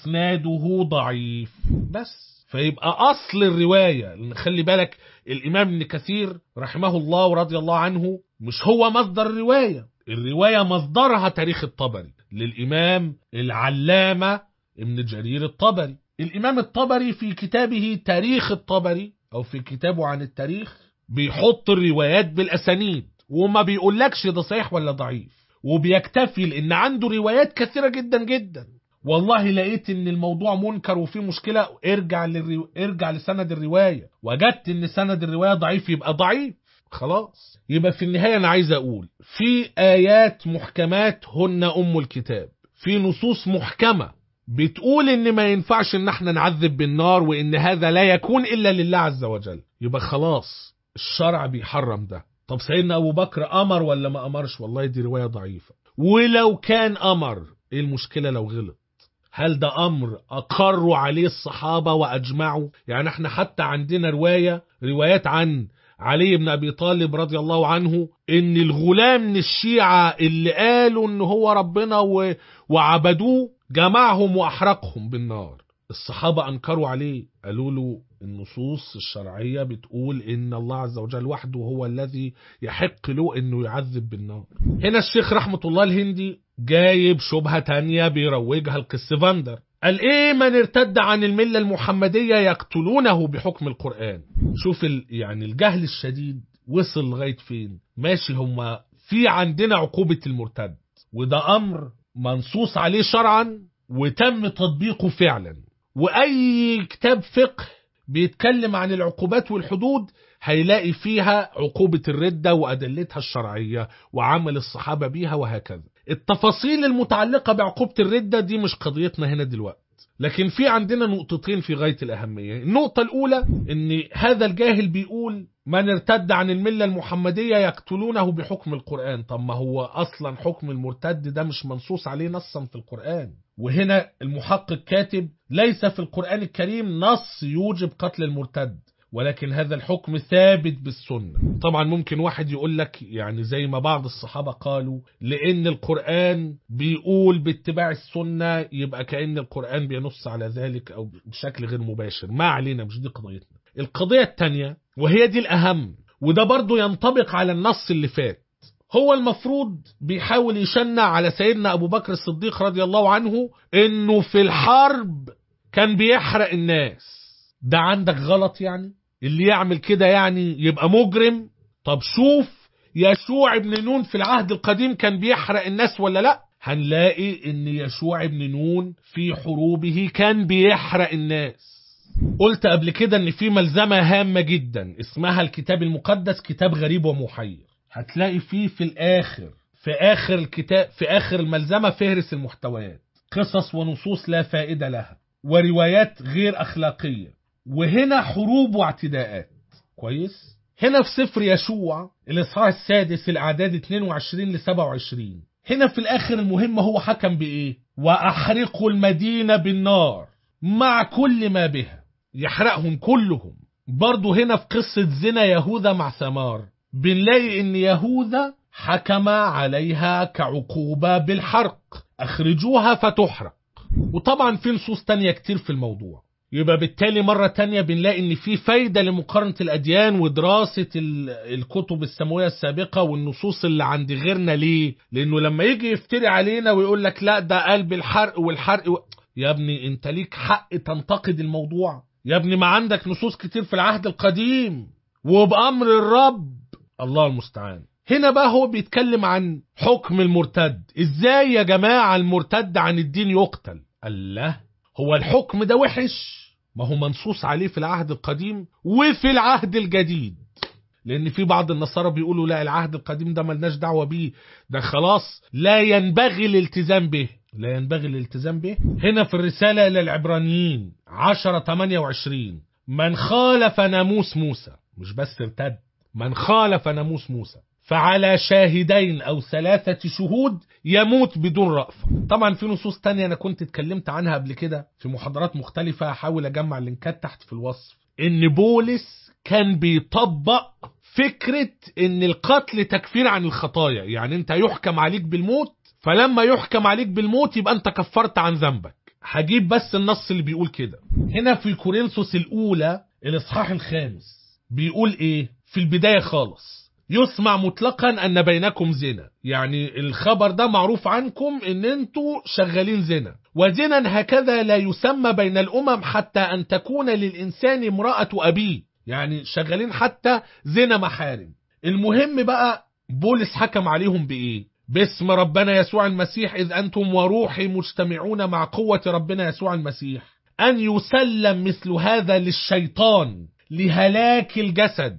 اسناده ضعيف بس فيبقى اصل الروايه خلي بالك الامام ابن كثير رحمه الله ورضي الله عنه مش هو مصدر الروايه الروايه مصدرها تاريخ الطبري للامام العلامه ابن جرير الطبري الامام الطبري في كتابه تاريخ الطبري او في كتابه عن التاريخ بيحط الروايات بالاسانيد وما بيقولكش ده صحيح ولا ضعيف وبيكتفي لان عنده روايات كثيره جدا جدا والله لقيت ان الموضوع منكر وفيه مشكله ارجع للرو... ارجع لسند الروايه وجدت ان سند الروايه ضعيف يبقى ضعيف خلاص يبقى في النهايه انا عايز اقول في ايات محكمات هن ام الكتاب في نصوص محكمه بتقول ان ما ينفعش ان احنا نعذب بالنار وان هذا لا يكون الا لله عز وجل يبقى خلاص الشرع بيحرم ده طب سيدنا ابو بكر امر ولا ما امرش والله دي روايه ضعيفه ولو كان امر ايه المشكله لو غلط هل ده امر اقروا عليه الصحابه واجمعوا يعني احنا حتى عندنا روايه روايات عن علي بن ابي طالب رضي الله عنه ان الغلام من الشيعه اللي قالوا ان هو ربنا و... وعبدوه جمعهم واحرقهم بالنار الصحابه انكروا عليه قالوا له النصوص الشرعيه بتقول ان الله عز وجل وحده هو الذي يحق له انه يعذب بالنار هنا الشيخ رحمه الله الهندي جايب شبهة تانية بيروجها القس فاندر قال ايه من ارتد عن الملة المحمدية يقتلونه بحكم القرآن شوف ال... يعني الجهل الشديد وصل لغاية فين ماشي هما في عندنا عقوبة المرتد وده أمر منصوص عليه شرعا وتم تطبيقه فعلا وأي كتاب فقه بيتكلم عن العقوبات والحدود هيلاقي فيها عقوبة الردة وأدلتها الشرعية وعمل الصحابة بيها وهكذا التفاصيل المتعلقة بعقوبة الردة دي مش قضيتنا هنا دلوقتي لكن في عندنا نقطتين في غاية الأهمية النقطة الأولى أن هذا الجاهل بيقول من ارتد عن الملة المحمدية يقتلونه بحكم القرآن طب ما هو أصلا حكم المرتد ده مش منصوص عليه نصا في القرآن وهنا المحقق كاتب ليس في القرآن الكريم نص يوجب قتل المرتد ولكن هذا الحكم ثابت بالسنة طبعا ممكن واحد يقول لك يعني زي ما بعض الصحابة قالوا لأن القرآن بيقول باتباع السنة يبقى كأن القرآن بينص على ذلك أو بشكل غير مباشر ما علينا مش دي قضيتنا القضية الثانية وهي دي الأهم وده برضو ينطبق على النص اللي فات هو المفروض بيحاول يشنع على سيدنا أبو بكر الصديق رضي الله عنه إنه في الحرب كان بيحرق الناس ده عندك غلط يعني اللي يعمل كده يعني يبقى مجرم طب شوف يشوع بن نون في العهد القديم كان بيحرق الناس ولا لا هنلاقي ان يشوع بن نون في حروبه كان بيحرق الناس قلت قبل كده ان في ملزمة هامة جدا اسمها الكتاب المقدس كتاب غريب ومحير هتلاقي فيه في الاخر في اخر الكتاب في اخر الملزمة فهرس المحتويات قصص ونصوص لا فائدة لها وروايات غير اخلاقية وهنا حروب واعتداءات كويس هنا في سفر يشوع الاصحاح السادس الاعداد 22 ل 27 هنا في الاخر المهم هو حكم بايه واحرقوا المدينه بالنار مع كل ما بها يحرقهم كلهم برضه هنا في قصه زنا يهوذا مع ثمار بنلاقي ان يهوذا حكم عليها كعقوبه بالحرق اخرجوها فتحرق وطبعا في نصوص تانية كتير في الموضوع يبقى بالتالي مرة تانية بنلاقي ان في فايدة لمقارنة الاديان ودراسة الكتب السماوية السابقة والنصوص اللي عند غيرنا ليه لانه لما يجي يفتري علينا ويقول لك لا ده قلب الحرق والحرق و... يا ابني انت ليك حق تنتقد الموضوع يا ابني ما عندك نصوص كتير في العهد القديم وبأمر الرب الله المستعان هنا بقى هو بيتكلم عن حكم المرتد ازاي يا جماعة المرتد عن الدين يقتل الله هو الحكم ده وحش ما هو منصوص عليه في العهد القديم وفي العهد الجديد لان في بعض النصارى بيقولوا لا العهد القديم ده ملناش دعوه بيه ده خلاص لا ينبغي الالتزام به لا ينبغي الالتزام به هنا في الرساله الى العبرانيين 10 28 من خالف ناموس موسى مش بس ارتد من خالف ناموس موسى فعلى شاهدين أو ثلاثة شهود يموت بدون رأفة طبعا في نصوص تانية أنا كنت اتكلمت عنها قبل كده في محاضرات مختلفة هحاول أجمع اللينكات تحت في الوصف إن بولس كان بيطبق فكرة إن القتل تكفير عن الخطايا يعني أنت يحكم عليك بالموت فلما يحكم عليك بالموت يبقى أنت كفرت عن ذنبك هجيب بس النص اللي بيقول كده هنا في كورنثوس الأولى الإصحاح الخامس بيقول إيه في البداية خالص يسمع مطلقا ان بينكم زنا يعني الخبر ده معروف عنكم ان انتوا شغالين زنا وزنا هكذا لا يسمى بين الامم حتى ان تكون للانسان امرأة ابيه يعني شغالين حتى زنا محارم المهم بقى بولس حكم عليهم بايه باسم ربنا يسوع المسيح اذ انتم وروحي مجتمعون مع قوة ربنا يسوع المسيح ان يسلم مثل هذا للشيطان لهلاك الجسد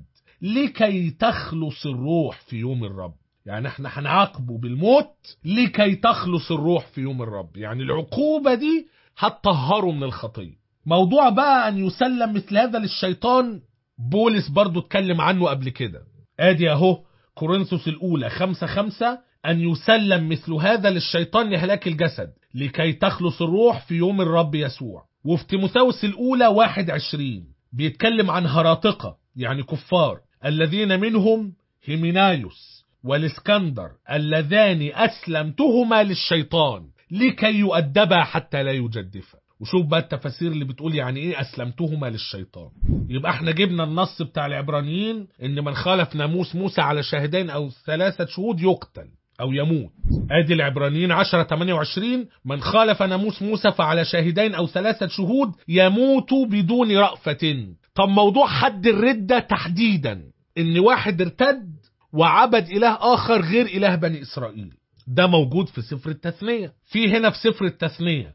لكي تخلص الروح في يوم الرب يعني احنا هنعاقبه بالموت لكي تخلص الروح في يوم الرب يعني العقوبة دي هتطهره من الخطية موضوع بقى ان يسلم مثل هذا للشيطان بولس برضو اتكلم عنه قبل كده ادي اهو كورنثوس الاولى خمسة خمسة ان يسلم مثل هذا للشيطان لهلاك الجسد لكي تخلص الروح في يوم الرب يسوع وفي تيموثاوس الاولى واحد عشرين بيتكلم عن هراطقة يعني كفار الذين منهم هيمينايوس والاسكندر اللذان أسلمتهما للشيطان لكي يؤدبا حتى لا يجدفا وشوف بقى التفاسير اللي بتقول يعني ايه أسلمتهما للشيطان يبقى احنا جبنا النص بتاع العبرانيين ان من خالف ناموس موسى على شاهدين او ثلاثة شهود يقتل أو يموت آدي العبرانيين 10 28 من خالف ناموس موسى فعلى شاهدين أو ثلاثة شهود يموت بدون رأفة طب موضوع حد الردة تحديدا إن واحد ارتد وعبد إله آخر غير إله بني إسرائيل ده موجود في سفر التثنية في هنا في سفر التثنية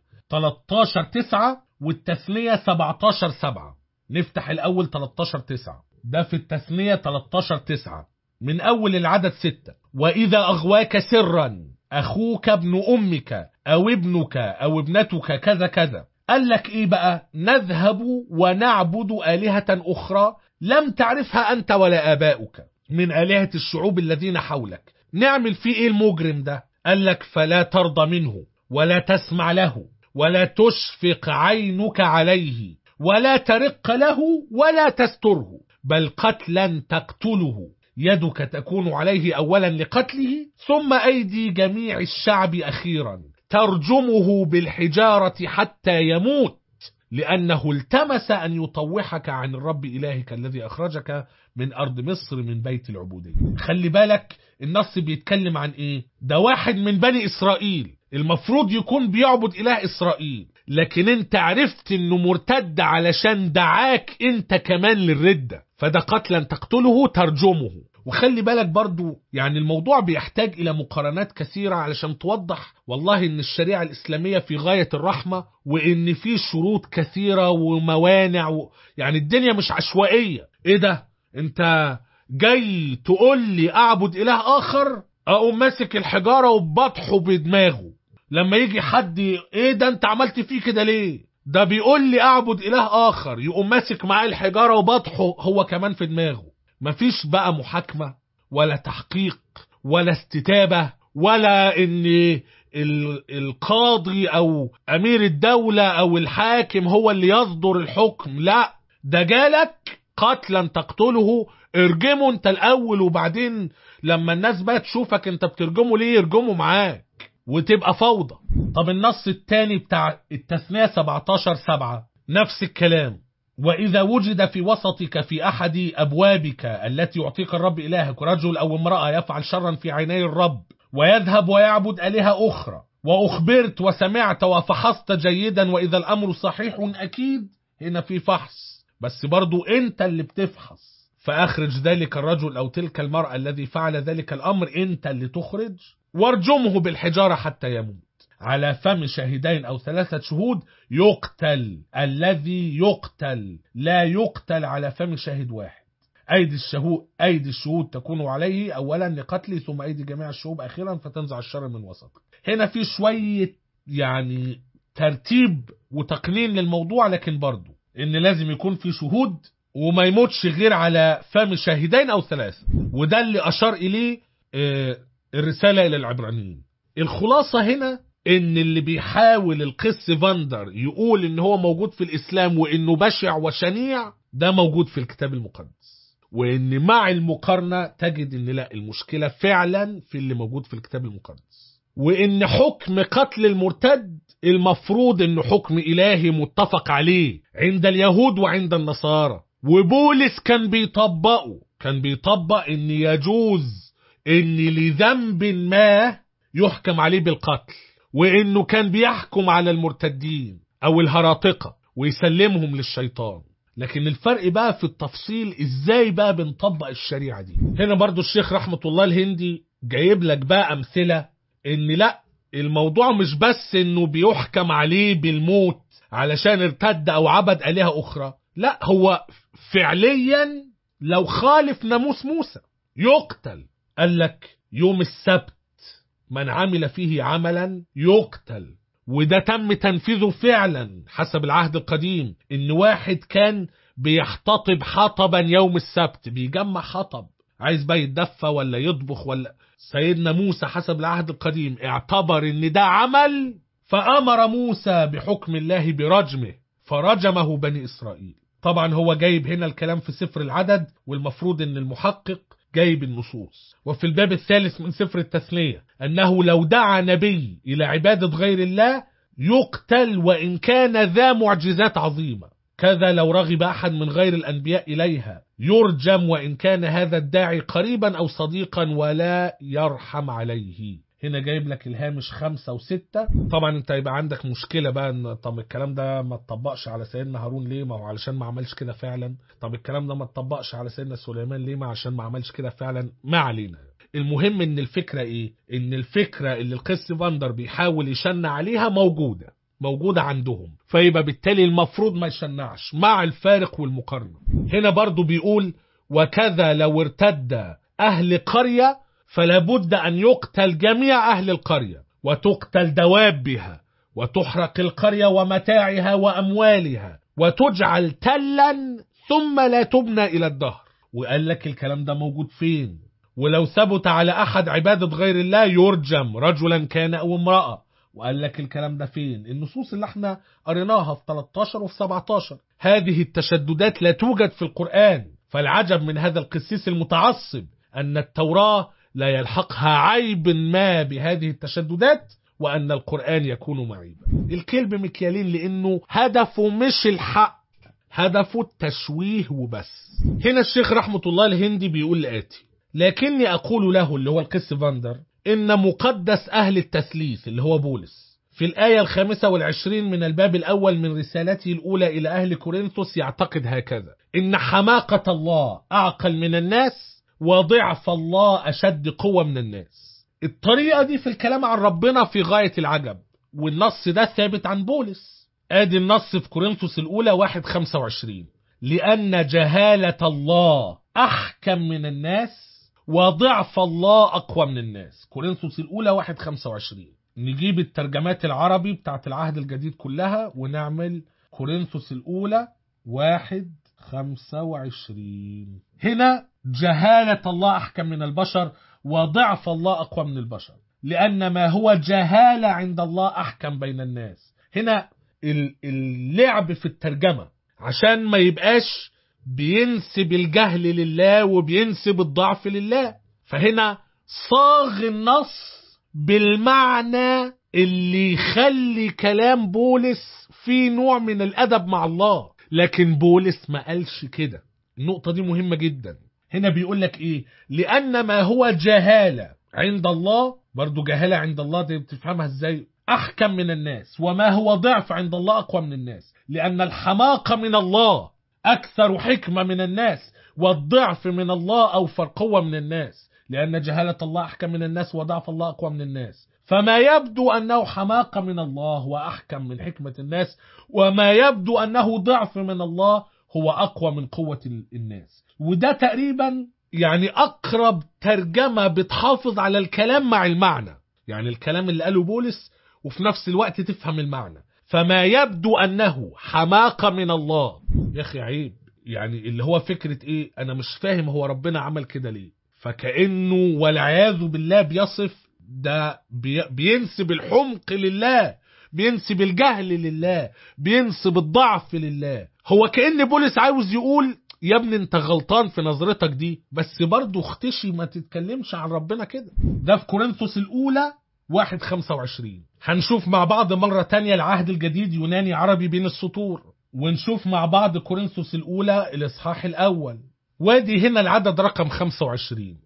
13 9 والتثنية 17 7 نفتح الأول 13 9 ده في التثنية 13 9 من أول العدد 6 وإذا أغواك سرا أخوك ابن أمك أو ابنك أو ابنتك كذا كذا قال لك إيه بقى نذهب ونعبد آلهة أخرى لم تعرفها أنت ولا آباؤك من آلهة الشعوب الذين حولك نعمل فيه إيه المجرم ده قال لك فلا ترضى منه ولا تسمع له ولا تشفق عينك عليه ولا ترق له ولا تستره بل قتلا تقتله يدك تكون عليه أولا لقتله ثم أيدي جميع الشعب أخيرا ترجمه بالحجارة حتى يموت لأنه التمس أن يطوحك عن الرب إلهك الذي أخرجك من أرض مصر من بيت العبودية خلي بالك النص بيتكلم عن إيه ده واحد من بني إسرائيل المفروض يكون بيعبد إله إسرائيل لكن انت عرفت انه مرتد علشان دعاك انت كمان للردة فده قتلا تقتله ترجمه وخلي بالك برضو يعني الموضوع بيحتاج إلى مقارنات كثيرة علشان توضح والله إن الشريعة الإسلامية في غاية الرحمة وإن في شروط كثيرة وموانع و... يعني الدنيا مش عشوائية إيه ده أنت جاي تقول لي أعبد إله آخر أقوم ماسك الحجارة وبطحه بدماغه لما يجي حد إيه ده أنت عملت فيه كده ليه ده بيقول لي أعبد إله آخر يقوم ماسك معاه الحجارة وبطحه هو كمان في دماغه مفيش بقى محاكمة ولا تحقيق ولا استتابة ولا ان القاضي او امير الدولة او الحاكم هو اللي يصدر الحكم لا ده جالك قتلا تقتله ارجمه انت الاول وبعدين لما الناس بقى تشوفك انت بترجمه ليه يرجمه معاك وتبقى فوضى طب النص التاني بتاع التثنية 17 7 نفس الكلام وإذا وجد في وسطك في أحد أبوابك التي يعطيك الرب إلهك رجل أو امرأة يفعل شرا في عيني الرب ويذهب ويعبد آلهة أخرى وأخبرت وسمعت وفحصت جيدا وإذا الأمر صحيح أكيد هنا في فحص بس برضو أنت اللي بتفحص فأخرج ذلك الرجل أو تلك المرأة الذي فعل ذلك الأمر أنت اللي تخرج وارجمه بالحجارة حتى يموت على فم شاهدين أو ثلاثة شهود يقتل الذي يقتل لا يقتل على فم شاهد واحد أيدي الشهود أيدي الشهود تكون عليه أولا لقتله ثم أيدي جميع الشهود أخيرا فتنزع الشر من وسطه هنا في شوية يعني ترتيب وتقنين للموضوع لكن برضه إن لازم يكون في شهود وما يموتش غير على فم شاهدين أو ثلاثة وده اللي أشار إليه الرسالة إلى العبرانيين الخلاصة هنا ان اللي بيحاول القس فاندر يقول ان هو موجود في الاسلام وانه بشع وشنيع ده موجود في الكتاب المقدس وان مع المقارنة تجد ان لا المشكلة فعلا في اللي موجود في الكتاب المقدس وان حكم قتل المرتد المفروض انه حكم الهي متفق عليه عند اليهود وعند النصارى وبولس كان بيطبقه كان بيطبق ان يجوز ان لذنب ما يحكم عليه بالقتل وانه كان بيحكم على المرتدين او الهراطقة ويسلمهم للشيطان لكن الفرق بقى في التفصيل ازاي بقى بنطبق الشريعة دي هنا برضو الشيخ رحمة الله الهندي جايب لك بقى امثلة ان لا الموضوع مش بس انه بيحكم عليه بالموت علشان ارتد او عبد آلهة اخرى لا هو فعليا لو خالف ناموس موسى يقتل قال لك يوم السبت من عمل فيه عملا يقتل وده تم تنفيذه فعلا حسب العهد القديم ان واحد كان بيحتطب حطبا يوم السبت بيجمع حطب عايز بقى يتدفى ولا يطبخ ولا سيدنا موسى حسب العهد القديم اعتبر ان ده عمل فامر موسى بحكم الله برجمه فرجمه بني اسرائيل طبعا هو جايب هنا الكلام في سفر العدد والمفروض ان المحقق جايب النصوص وفي الباب الثالث من سفر التثنية أنه لو دعا نبي إلى عبادة غير الله يقتل وإن كان ذا معجزات عظيمة كذا لو رغب أحد من غير الأنبياء إليها يرجم وإن كان هذا الداعي قريبا أو صديقا ولا يرحم عليه هنا جايب لك الهامش خمسة وستة طبعا انت يبقى عندك مشكلة بقى ان طب الكلام ده ما اتطبقش على سيدنا هارون ليه ما هو علشان ما عملش كده فعلا طب الكلام ده ما اتطبقش على سيدنا سليمان ليه ما عشان ما عملش كده فعلا ما علينا المهم ان الفكرة ايه ان الفكرة اللي القس فاندر بيحاول يشنع عليها موجودة موجودة عندهم فيبقى بالتالي المفروض ما يشنعش مع الفارق والمقارنة هنا برضو بيقول وكذا لو ارتد أهل قرية فلا بد أن يقتل جميع أهل القرية وتقتل دوابها وتحرق القرية ومتاعها وأموالها وتجعل تلا ثم لا تبنى إلى الدهر وقال لك الكلام ده موجود فين ولو ثبت على أحد عبادة غير الله يرجم رجلا كان أو امرأة وقال لك الكلام ده فين النصوص اللي احنا قريناها في 13 وفي 17 هذه التشددات لا توجد في القرآن فالعجب من هذا القسيس المتعصب أن التوراة لا يلحقها عيب ما بهذه التشددات وأن القرآن يكون معيبا الكلب مكيالين لأنه هدفه مش الحق هدفه التشويه وبس هنا الشيخ رحمة الله الهندي بيقول لآتي لكني أقول له اللي هو القس فاندر إن مقدس أهل التثليث اللي هو بولس في الآية الخامسة والعشرين من الباب الأول من رسالته الأولى إلى أهل كورنثوس يعتقد هكذا إن حماقة الله أعقل من الناس وضعف الله أشد قوة من الناس الطريقة دي في الكلام عن ربنا في غاية العجب والنص ده ثابت عن بولس ادي النص في كورنثوس الأولى واحد خمسة وعشرين لأن جهالة الله أحكم من الناس وضعف الله أقوى من الناس كورنثوس الأولى واحد خمسة وعشرين نجيب الترجمات العربي بتاعت العهد الجديد كلها ونعمل كورنثوس الأولى واحد خمسة وعشرين هنا جهالة الله أحكم من البشر وضعف الله أقوى من البشر لأن ما هو جهالة عند الله أحكم بين الناس هنا اللعب في الترجمة عشان ما يبقاش بينسب الجهل لله وبينسب الضعف لله فهنا صاغ النص بالمعنى اللي يخلي كلام بولس في نوع من الأدب مع الله لكن بولس ما قالش كده النقطة دي مهمة جدا هنا بيقول لك ايه لأن ما هو جهالة عند الله برضو جهالة عند الله دي بتفهمها ازاي أحكم من الناس وما هو ضعف عند الله أقوى من الناس لأن الحماقة من الله أكثر حكمة من الناس والضعف من الله أوفر قوة من الناس لأن جهالة الله أحكم من الناس وضعف الله أقوى من الناس فما يبدو أنه حماقة من الله وأحكم من حكمة الناس وما يبدو أنه ضعف من الله هو أقوى من قوة الناس وده تقريبا يعني أقرب ترجمة بتحافظ على الكلام مع المعنى يعني الكلام اللي قاله بولس وفي نفس الوقت تفهم المعنى فما يبدو أنه حماقة من الله يا أخي عيب يعني اللي هو فكرة إيه أنا مش فاهم هو ربنا عمل كده ليه فكأنه والعياذ بالله بيصف ده بي بينسب الحمق لله بينسب الجهل لله بينسب الضعف لله هو كأن بولس عاوز يقول يا ابني انت غلطان في نظرتك دي بس برضه اختشي ما تتكلمش عن ربنا كده ده في كورنثوس الأولى واحد خمسة وعشرين هنشوف مع بعض مرة تانية العهد الجديد يوناني عربي بين السطور ونشوف مع بعض كورنثوس الأولى الإصحاح الأول وادي هنا العدد رقم 25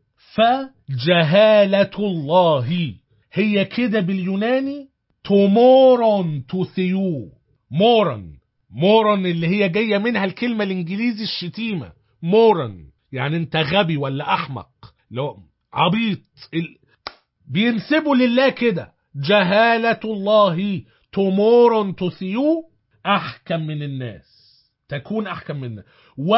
فجهالة الله هي كده باليوناني تومورون تو ثيو مورن مورن اللي هي جاية منها الكلمة الإنجليزي الشتيمة مورن يعني أنت غبي ولا أحمق لو عبيط ال... بينسبوا لله كده جهالة الله تومورون تثيو أحكم من الناس تكون أحكم من الناس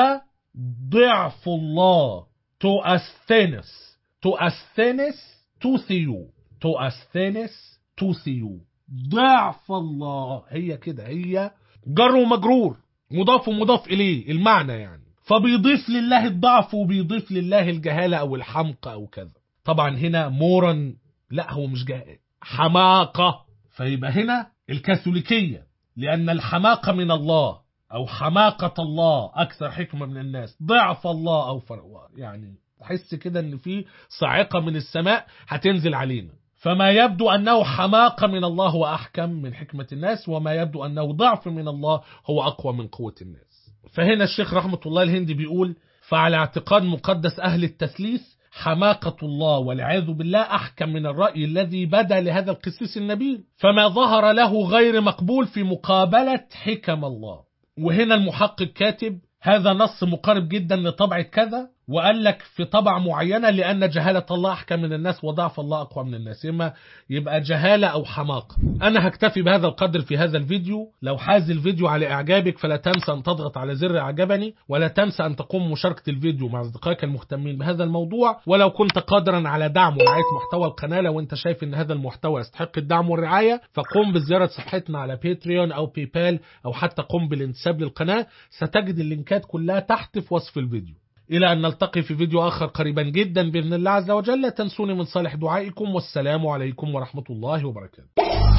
وضعف الله تؤثنس تؤثنس تثيو تؤثنس تثيو ضعف الله هي كده هي جر ومجرور مضاف ومضاف إليه المعنى يعني فبيضيف لله الضعف وبيضيف لله الجهالة أو الحمق أو كذا طبعا هنا مورا لا هو مش جهل حماقة فيبقى هنا الكاثوليكية لأن الحماقة من الله أو حماقة الله أكثر حكمة من الناس ضعف الله أو فرق يعني تحس كده ان في صاعقة من السماء هتنزل علينا فما يبدو أنه حماقة من الله هو أحكم من حكمة الناس وما يبدو أنه ضعف من الله هو أقوى من قوة الناس فهنا الشيخ رحمة الله الهندي بيقول فعلى اعتقاد مقدس أهل التثليث حماقة الله والعياذ بالله أحكم من الرأي الذي بدا لهذا القسيس النبيل فما ظهر له غير مقبول في مقابلة حكم الله وهنا المحقق كاتب هذا نص مقارب جدا لطبعة كذا وقال لك في طبع معينة لأن جهالة الله أحكم من الناس وضعف الله أقوى من الناس إما يبقى جهالة أو حماقة أنا هكتفي بهذا القدر في هذا الفيديو لو حاز الفيديو على إعجابك فلا تنسى أن تضغط على زر إعجبني ولا تنسى أن تقوم مشاركة الفيديو مع أصدقائك المهتمين بهذا الموضوع ولو كنت قادرا على دعم ورعاية محتوى القناة لو أنت شايف أن هذا المحتوى يستحق الدعم والرعاية فقم بزيارة صفحتنا على باتريون أو بيبال أو حتى قم بالانتساب للقناة ستجد اللينكات كلها تحت في وصف الفيديو إلى أن نلتقي في فيديو آخر قريبا جدا بإذن الله عز وجل لا تنسوني من صالح دعائكم والسلام عليكم ورحمة الله وبركاته